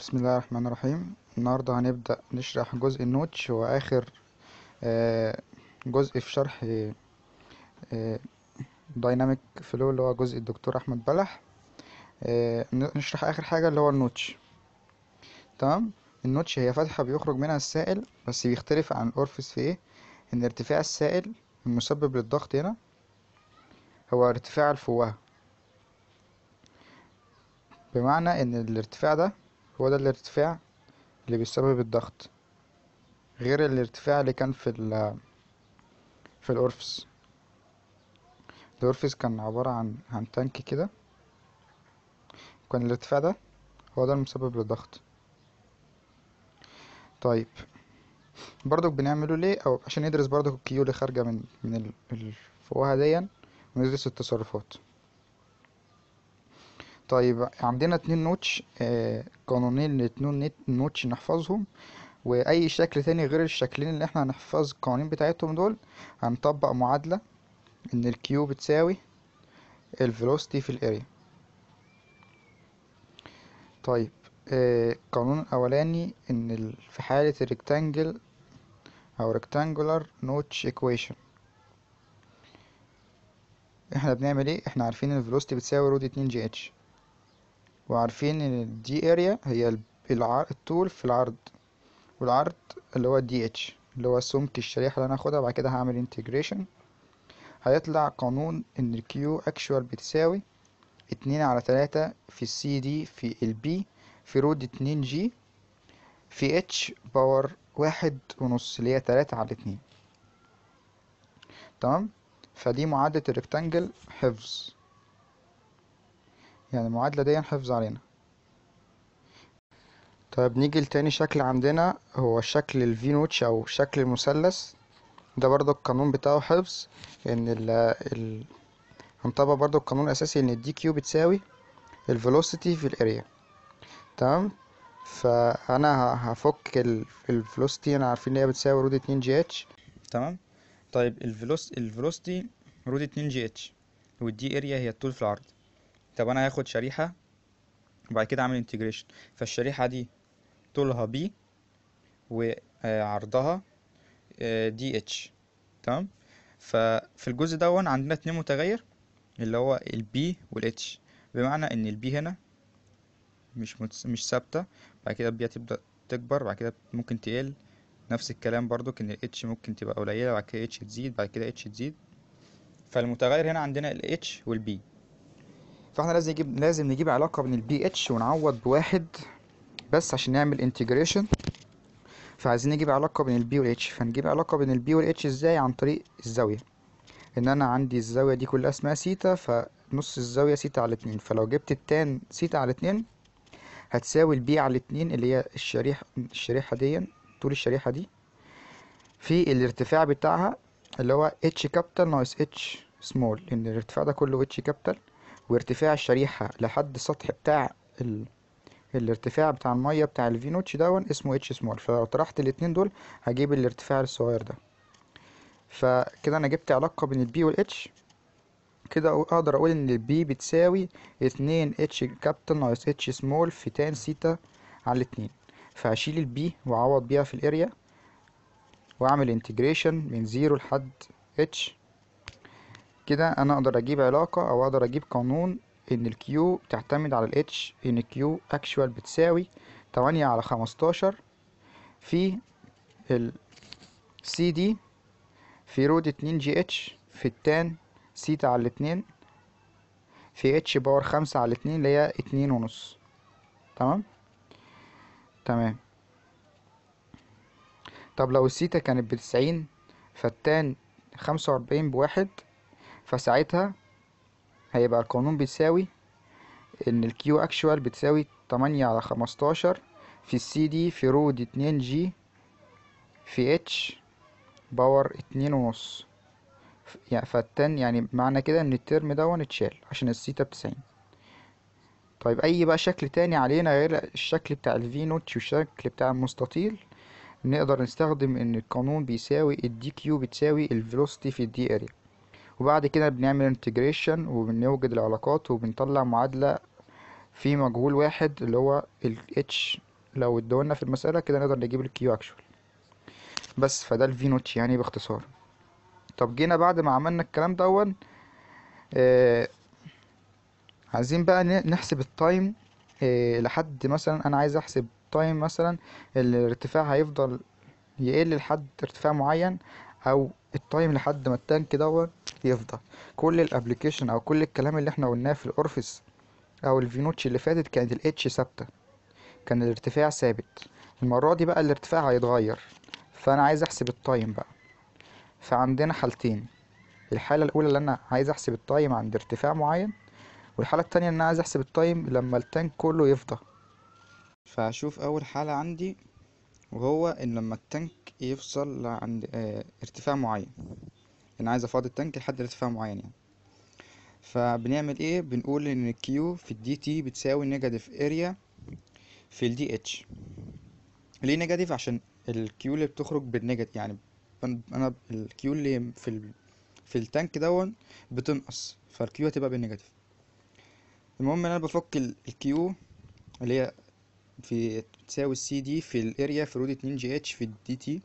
بسم الله الرحمن الرحيم النهاردة هنبدأ نشرح جزء النوتش هو آخر آه، جزء في شرح دايناميك فلو اللي هو جزء الدكتور أحمد بلح آه، ن- نشرح آخر حاجة اللي هو النوتش تمام النوتش هي فتحة بيخرج منها السائل بس بيختلف عن الأورفيس في إيه إن ارتفاع السائل المسبب للضغط هنا هو ارتفاع الفوهة بمعنى إن الارتفاع ده هو ده الارتفاع اللي بيسبب الضغط غير الارتفاع اللي كان في ال في الأورفس الأورفس كان عبارة عن عن تانك كده كان الارتفاع ده هو ده المسبب للضغط طيب برضك بنعمله ليه او عشان ندرس برضك الكيو اللي خارجة من من ال- الفوهة دي وندرس التصرفات طيب عندنا اتنين نوتش آه قانونين لاتنين نت- نوتش نحفظهم واي شكل تاني غير الشكلين اللي احنا هنحفظ القوانين بتاعتهم دول هنطبق معادلة ان الكيو بتساوي الفيلوسيتي في الاريا طيب آه، القانون الاولاني ان ال- في حالة الريكتانجل او rectangular notch equation احنا بنعمل ايه احنا عارفين ان الفيلوسيتي بتساوي رود 2 جي اتش وعارفين ان الدي اريا هي ال- الع- الطول في العرض والعرض اللي هو الدي اتش اللي هو سمك الشريحة اللي انا هاخدها بعد كده هعمل انتجريشن هيطلع قانون ان الكيو اكشوال بتساوي اتنين على تلاتة في السي دي في البي في رود اتنين جي في اتش باور واحد ونص اللي هي تلاتة على اتنين تمام فدي معادلة الريكتانجل حفظ يعني المعادلة دي حفظ علينا طيب نيجي لتاني شكل عندنا هو شكل الفي نوتش او شكل المثلث ده برضو القانون بتاعه حفظ ان ال ال هنطبق برضو القانون الاساسي ان الدي كيو بتساوي الفيلوسيتي في الاريا تمام فانا ه- هفك الفيلوسيتي انا عارفين ان هي بتساوي رود 2 جي اتش تمام طيب الفيلوس الفيلوسيتي رود 2 جي اتش والدي اريا هي الطول في العرض طب انا هاخد شريحة وبعد كده اعمل انتجريشن فالشريحة دي طولها بي وعرضها دي اتش تمام ففي الجزء دون عندنا اتنين متغير اللي هو البي والاتش بمعنى ان البي هنا مش متس... مش ثابتة بعد كده البي هتبدأ تكبر بعد كده ممكن تقل نفس الكلام برضو ان الاتش ممكن تبقى قليلة بعد كده اتش تزيد بعد كده اتش تزيد فالمتغير هنا عندنا الاتش والبي فاحنا لازم نجيب لازم نجيب علاقة بين البي اتش ونعوض بواحد بس عشان نعمل انتجريشن فعايزين نجيب علاقة بين البي والاتش فنجيب علاقة بين البي والاتش ازاي عن طريق الزاوية ان انا عندي الزاوية دي كلها اسمها سيتا فنص الزاوية سيتا على اتنين فلو جبت التان سيتا على اتنين هتساوي البي على اتنين اللي هي الشريحة الشريحة دي طول الشريحة دي في الارتفاع بتاعها اللي هو اتش كابيتال ناقص اتش سمول لان الارتفاع ده كله اتش كابيتال وارتفاع الشريحة لحد السطح بتاع ال... الارتفاع بتاع المية بتاع الفي نوتش دون اسمه اتش سمول فلو طرحت الاتنين دول هجيب الارتفاع الصغير ده فكده انا جبت علاقة بين البي والاتش كده أقو- اقدر اقول ان البي بتساوي اتنين اتش كابيتال ناقص اتش سمول في تان سيتا على الاتنين فهشيل البي واعوض بيها في الاريا واعمل انتجريشن من زيرو لحد اتش كده انا اقدر اجيب علاقة او اقدر اجيب قانون ان الكيو بتعتمد على الاتش ان الكيو اكشوال بتساوي تمانية على خمستاشر في ال سي دي في رود اتنين جي اتش في التان سيتا على الاتنين في اتش باور خمسة على الاتنين اللي هي اتنين ونص تمام تمام طب لو السيتا كانت بتسعين فالتان خمسة وأربعين بواحد فساعتها هيبقى القانون بيساوي ان الكيو اكشوال بتساوي تمانية على خمستاشر في السي دي في رود اتنين جي في اتش باور اتنين ونص ف- يعني فالتان يعني معنى كده ان الترم دون اتشال عشان السيتا بتسعين طيب اي بقى شكل تاني علينا غير الشكل بتاع الفي نوتش والشكل بتاع المستطيل نقدر نستخدم ان القانون بيساوي الدي كيو بتساوي الفيلوسيتي في الدي اريا وبعد كده بنعمل انتجريشن وبنوجد العلاقات وبنطلع معادلة في مجهول واحد اللي هو ال H لو ادولنا في المسألة كده نقدر نجيب الكيو اكشوال بس فده الفي نوتش يعني باختصار طب جينا بعد ما عملنا الكلام دون آه عايزين بقى ن- نحسب التايم آه لحد مثلا انا عايز احسب تايم مثلا الارتفاع هيفضل يقل لحد ارتفاع معين او التايم لحد ما التانك دون يفضى كل الابليكيشن او كل الكلام اللي احنا قلناه في الاورفيس او الفينوتش اللي فاتت كانت الاتش ثابته كان الارتفاع ثابت المره دي بقى الارتفاع هيتغير فانا عايز احسب التايم بقى فعندنا حالتين الحاله الاولى اللي انا عايز احسب التايم عند ارتفاع معين والحاله التانية ان انا عايز احسب التايم لما التانك كله يفضى فهشوف اول حاله عندي وهو ان لما التانك يفصل عند اه ارتفاع معين انا عايز افاضي التانك لحد ارتفاع معين يعني فبنعمل ايه بنقول ان الكيو في الدي تي بتساوي نيجاتيف اريا في الدي اتش ليه نيجاتيف عشان الكيو اللي بتخرج بالنيجاتيف يعني بن- انا الكيو اللي في ال... في التانك دون بتنقص فالكيو هتبقى بالنيجاتيف المهم ان انا بفك ال- الكيو اللي هي في تساوي السي دي في الاريا في رود 2 جي اتش في الدي تي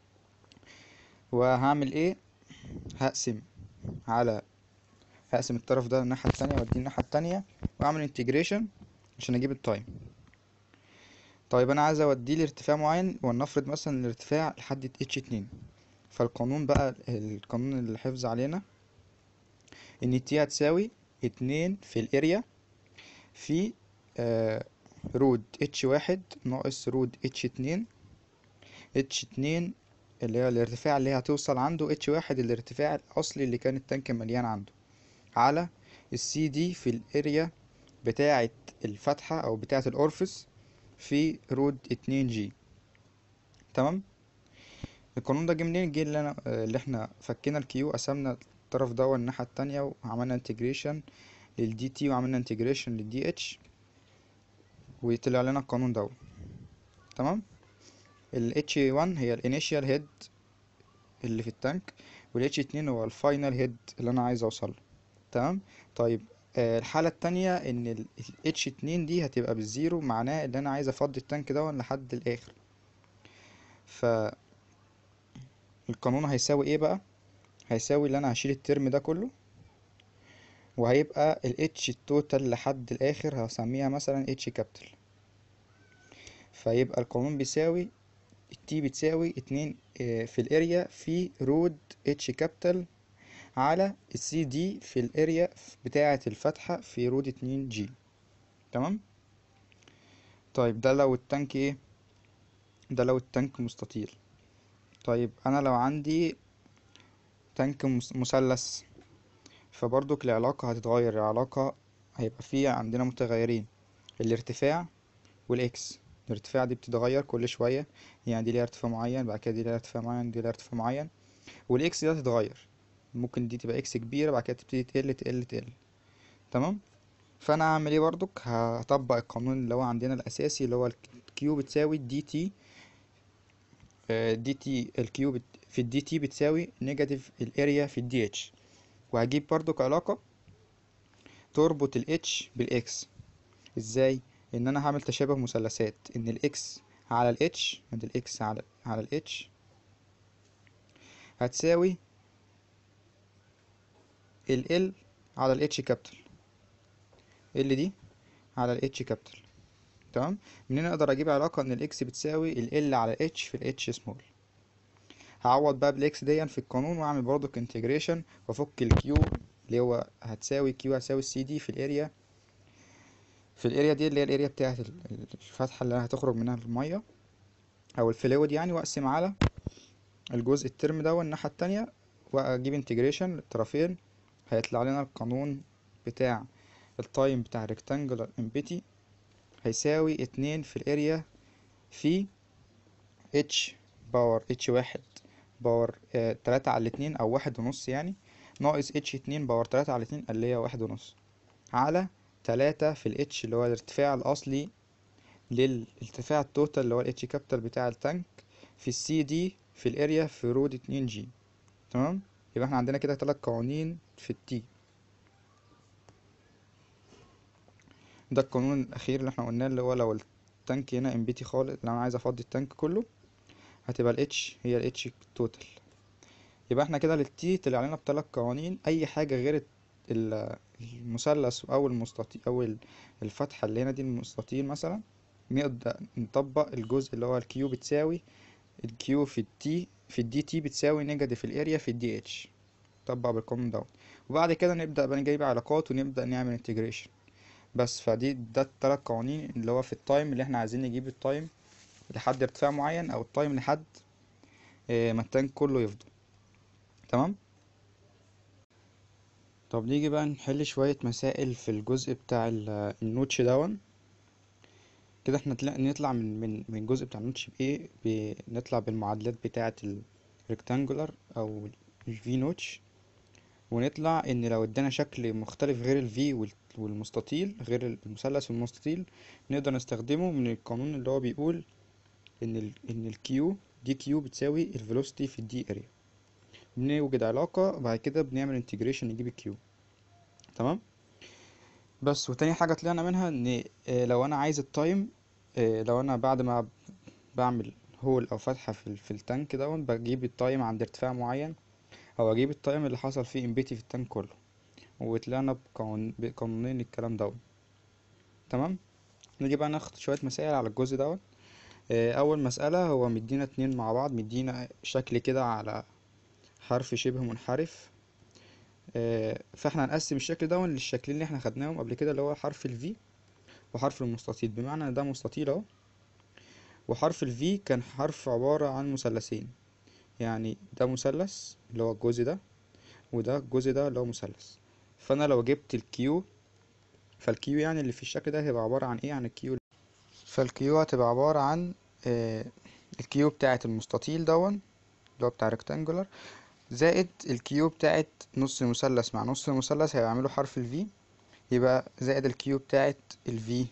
وهعمل ايه هقسم على هقسم الطرف ده الناحية التانية واديه الناحية التانية واعمل انتجريشن عشان اجيب التايم طيب انا عايز اوديه لارتفاع معين ولنفرض مثلا الارتفاع لحد اتش اتنين فالقانون بقى القانون اللي حفظ علينا ان تي هتساوي اتنين في الاريا في آه رود اتش واحد ناقص رود اتش اتنين اتش اتنين اللي هي الارتفاع اللي هي هتوصل عنده اتش واحد الارتفاع الاصلي اللي كان التانك مليان عنده على السي دي في الاريا بتاعة الفتحة او بتاعة الاورفس في رود اتنين جي تمام القانون ده جه منين جه اللي انا اللي احنا فكينا الكيو قسمنا الطرف ده الناحية التانية وعملنا انتجريشن للدي تي وعملنا انتجريشن للدي اتش وطلع لنا القانون ده تمام ال H1 هي الانيشال هيد اللي في التانك وال H2 هو الفاينل هيد اللي انا عايز اوصله تمام طيب آه الحالة التانية ان ال ال H2 دي هتبقى بالزيرو معناه ان انا عايز افضي التانك ده لحد الاخر ف القانون هيساوي ايه بقى هيساوي ان انا هشيل الترم ده كله وهيبقى ال H التوتال لحد الاخر هسميها مثلا H كابيتال فيبقى القانون بيساوي التي بتساوي اتنين آه، في الاريا في رود اتش كابيتال على السي دي في الاريا بتاعة الفتحة في رود اتنين جي تمام طيب ده لو التانك ايه ده لو التانك مستطيل طيب انا لو عندي تانك مس- مثلث فبرضك العلاقة هتتغير العلاقة هيبقى فيه عندنا متغيرين الارتفاع والاكس الارتفاع دي بتتغير كل شوية يعني دي ليها ارتفاع معين بعد كده دي ليها ارتفاع معين دي ليها ارتفاع معين والاكس ده تتغير ممكن دي تبقى اكس كبيرة بعد كده تبتدي تقل تقل تقل تمام فانا هعمل ايه برضك هطبق القانون اللي هو عندنا الاساسي اللي هو الكيو بتساوي دي تي دي تي الكيو بت في الدي تي بتساوي نيجاتيف الاريا في الدي اتش وهجيب برضك علاقة تربط الاتش بالاكس ازاي ان انا هعمل تشابه مثلثات ان الاكس على الاتش ان الاكس على على الاتش هتساوي ال ال على الاتش كابيتال ال دي على الاتش كابيتال تمام منين اقدر اجيب علاقة ان الاكس بتساوي ال ال على الاتش في الاتش سمول هعوض بقى بالاكس دي في القانون واعمل برضك انتجريشن وافك الكيو اللي هو هتساوي كيو هتساوي السي دي في الاريا في الاريا دي اللي هي الاريا بتاعة ال- الفتحة اللي هتخرج منها المية او الفلويد يعني واقسم على الجزء الترم ده والناحية التانية واجيب انتجريشن للطرفين هيطلع لنا القانون بتاع التايم بتاع rectangular امبيتي هيساوي اتنين في الاريا في اتش باور اتش واحد باور آه تلاتة على الاتنين او واحد ونص يعني ناقص اتش اتنين باور تلاتة على الاتنين اللي هي واحد ونص على تلاتة في الاتش اللي هو الارتفاع الاصلي للارتفاع التوتال اللي هو الاتش كابيتال بتاع التانك في السي دي في الاريا في رود اتنين جي تمام يبقى احنا عندنا كده تلات قوانين في التي ده القانون الاخير اللي احنا قلناه اللي هو لو التانك هنا امبيتي خالص لو انا عايز افضي التانك كله هتبقى الاتش هي الاتش توتال يبقى احنا كده للتي طلع لنا بثلاث قوانين اي حاجه غير ال- المثلث او المستطيل او ال- الفتحه اللي هنا دي المستطيل مثلا نقدر نطبق الجزء اللي هو الكيو بتساوي الكيو في التي في الدي تي بتساوي نيجاتيف الاريا في الدي اتش طبق بالقانون دوت وبعد كده نبدأ بقى نجيب علاقات ونبدأ نعمل انتجريشن بس فدي ده التلات قوانين اللي هو في التايم اللي احنا عايزين نجيب التايم لحد ارتفاع معين او التايم لحد اه، ما التانك كله يفضى تمام طب نيجي بقى نحل شوية مسائل في الجزء بتاع ال- النوتش دون كده احنا تلا- نطلع من من من الجزء بتاع النوتش بايه بنطلع بالمعادلات بتاعة الريكتانجولار او الفي نوتش ونطلع ان لو ادانا شكل مختلف غير الفي والمستطيل غير المثلث والمستطيل نقدر نستخدمه من القانون اللي هو بيقول ان ال ان الكيو دي كيو بتساوي الفيلوسيتي في الدي اريا بنوجد علاقة بعد كده بنعمل انتجريشن نجيب الكيو تمام بس وتاني حاجة طلعنا منها ان آه، لو انا عايز التايم آه، لو انا بعد ما بعمل هول او فتحة في, ال- في التانك دون بجيب التايم عند ارتفاع معين او اجيب التايم اللي حصل فيه امبيتي في التانك كله وطلعنا بقانون بقانونين الكلام دون تمام نيجي بقى ناخد شوية مسائل على الجزء دون آه، اول مسألة هو مدينا اتنين مع بعض مدينا شكل كده على حرف شبه منحرف آه، فاحنا هنقسم الشكل ده للشكلين اللي احنا خدناهم قبل كده اللي هو حرف ال V وحرف المستطيل بمعنى ان ده مستطيل اهو وحرف ال V كان حرف عبارة عن مثلثين يعني ده مثلث اللي هو الجزء ده وده الجزء ده اللي هو مثلث فانا لو جبت الكيو فالكيو يعني اللي في الشكل ده هيبقى عبارة عن ايه عن الكيو فالكيو هتبقى عبارة عن آه، الكيو بتاعة المستطيل دون اللي هو بتاع ريكتانجولار زائد الكيو بتاعت نص المثلث مع نص المثلث هيعملوا حرف ال V يبقى زائد الكيو بتاعت ال V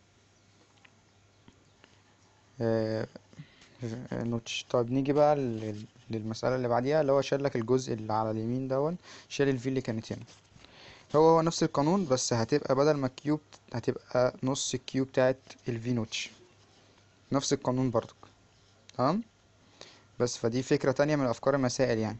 آه، آه، نوتش طيب نيجي بقى لل- للمسألة اللي بعديها اللي هو شالك الجزء اللي على اليمين دون شال ال V اللي كانت هنا هو هو نفس القانون بس هتبقى بدل ما الكيو بت- هتبقى نص الكيو بتاعت ال V نوتش نفس القانون برضك تمام بس فدي فكرة تانية من أفكار المسائل يعني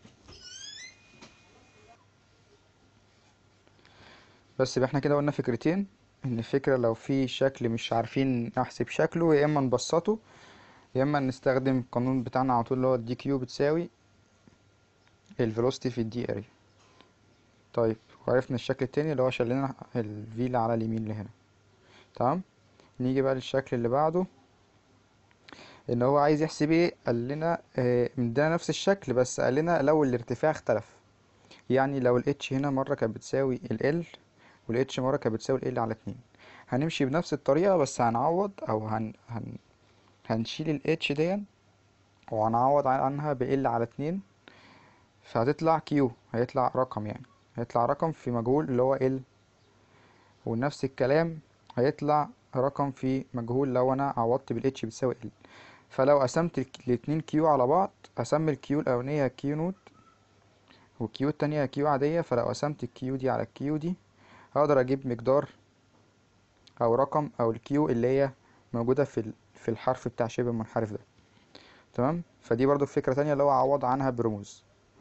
بس يبقى احنا كده قلنا فكرتين ان الفكرة لو في شكل مش عارفين نحسب شكله يا اما نبسطه يا اما نستخدم القانون بتاعنا على طول اللي هو الدي كيو بتساوي الفيلوسيتي في الدي اريا طيب وعرفنا الشكل التاني اللي هو شلنا الفي اللي على اليمين اللي هنا تمام نيجي بقى للشكل اللي بعده ان هو عايز يحسب ايه قال لنا اه مدينا نفس الشكل بس قال لنا لو الارتفاع اختلف يعني لو الاتش هنا مرة كانت بتساوي ال والاتش مرة كانت بتساوي ال على اتنين هنمشي بنفس الطريقة بس هنعوض او هن هن هنشيل الاتش دي وهنعوض عنها ب ال على اتنين فهتطلع كيو هيطلع رقم يعني هيطلع رقم في مجهول اللي هو ال ونفس الكلام هيطلع رقم في مجهول لو انا عوضت بالاتش بتساوي ال فلو قسمت الك- الاتنين كيو على بعض اسمي الكيو الاولانية كيو نوت والكيو التانية كيو عادية فلو قسمت الكيو دي على الكيو دي هقدر اجيب مقدار او رقم او الكيو اللي هي موجودة في ال- في الحرف بتاع شبه المنحرف ده تمام فدي برضو فكرة تانية اللي هو اعوض عنها برموز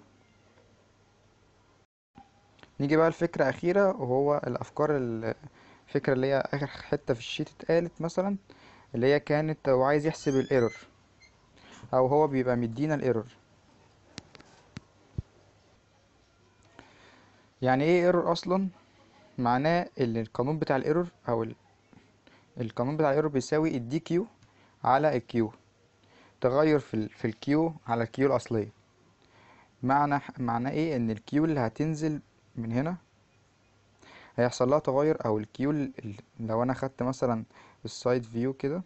نيجي بقى لفكرة أخيرة وهو الأفكار ال- الفكرة اللي هي آخر حتة في الشيت اتقالت مثلا اللي هي كانت هو عايز يحسب الايرور أو هو بيبقى مدينا الايرور يعني ايه ايرور أصلا معناه ان القانون بتاع الايرور أو ال- القانون بتاع الايرور بيساوي الدي كيو على الكيو تغير في ال في الكيو على الكيو الأصلية معنى معناه ايه ان الكيو اللي هتنزل من هنا هيحصل لها تغير او الكيو ال- ال- لو انا خدت مثلا السايد فيو كده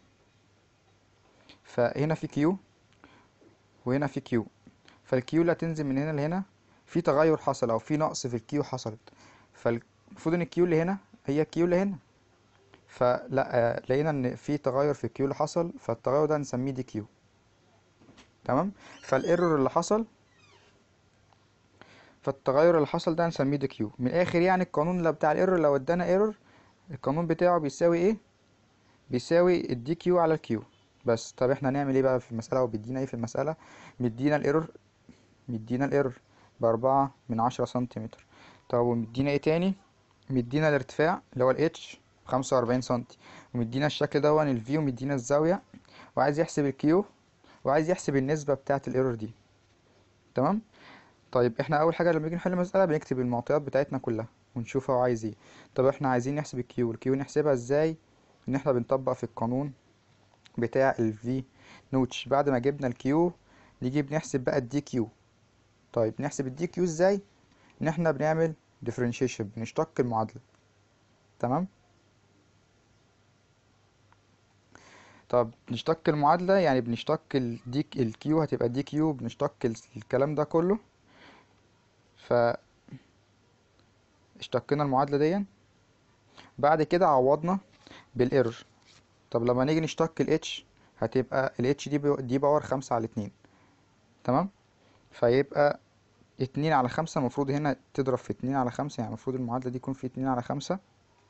فهنا في كيو وهنا في كيو فالكيو اللي هتنزل من هنا لهنا في تغير حصل او في نقص في الكيو حصلت فالمفروض ان الكيو اللي هنا هي الكيو اللي هنا فلا آه، لقينا ان في تغير في الكيو اللي حصل فالتغير ده نسميه دي كيو تمام فالايرور اللي حصل فالتغير اللي حصل ده هنسميه دي كيو من الاخر يعني القانون اللي بتاع الايرور لو ادانا ايرور القانون بتاعه بيساوي ايه بيساوي الدي كيو على الكيو بس طب احنا هنعمل ايه بقى في المسألة وبيدينا ايه في المسألة مدينا الايرور مدينا الايرور بأربعة من عشرة سنتيمتر طب ومدينا ايه تاني مدينا الارتفاع اللي هو الاتش بخمسة وأربعين سنتي ومدينا الشكل دون الفي ومدينا الزاوية وعايز يحسب الكيو وعايز يحسب النسبة بتاعة الايرور دي تمام طيب احنا اول حاجة لما نيجي نحل مسألة بنكتب المعطيات بتاعتنا كلها ونشوف هو عايز ايه طب احنا عايزين نحسب الكيو الكيو نحسبها ازاي ان احنا بنطبق في القانون بتاع الفي نوتش بعد ما جبنا الكيو نيجي بنحسب بقى الدي كيو طيب نحسب الدي كيو ازاي ان احنا بنعمل differentiation بنشتق المعادلة تمام طب نشتق المعادلة يعني بنشتق الدي الكيو هتبقى دي كيو بنشتق ال- الكلام ده كله ف اشتقنا المعادلة دي بعد كده عوضنا بالايرور طب لما نيجي نشتق ال h هتبقى ال h دي بي- دي باور خمسة على اتنين تمام فيبقى اتنين على خمسة المفروض هنا تضرب في اتنين على خمسة يعني المفروض المعادلة دي يكون في اتنين على خمسة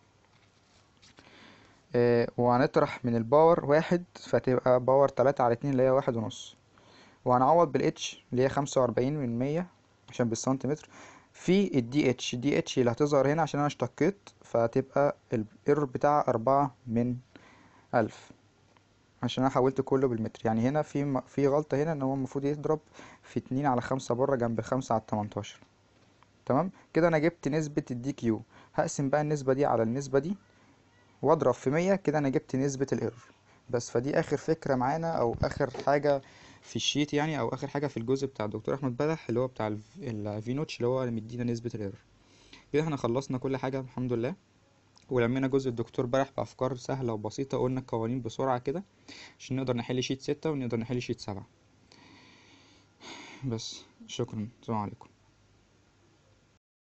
اه وهنطرح من الباور واحد فتبقى باور تلاتة على اتنين اللي هي واحد ونص وهنعوض بال h اللي هي خمسة وأربعين من مية عشان بالسنتيمتر في ال dh ال dh اللي هتظهر هنا عشان انا اشتقيت فهتبقى الايرور بتاعها أربعة من ألف عشان انا حولت كله بالمتر يعني هنا في م- في غلطة هنا ان هو المفروض يضرب في اتنين على خمسة بره جنب خمسة على التمنتاشر تمام كده انا جبت نسبة الدي كيو هقسم بقى النسبة دي على النسبة دي واضرب في مية كده انا جبت نسبة الايرور بس فدي اخر فكرة معانا او اخر حاجة في الشيت يعني او اخر حاجة في الجزء بتاع الدكتور احمد بلح اللي هو بتاع الفي نوتش اللي هو مدينا نسبة الايرور كده احنا خلصنا كل حاجة الحمد لله ولمينا جزء الدكتور بلح بأفكار سهلة وبسيطة قلنا القوانين بسرعة كده عشان نقدر نحل شيت ستة ونقدر نحل شيت سبعة بس شكرا السلام عليكم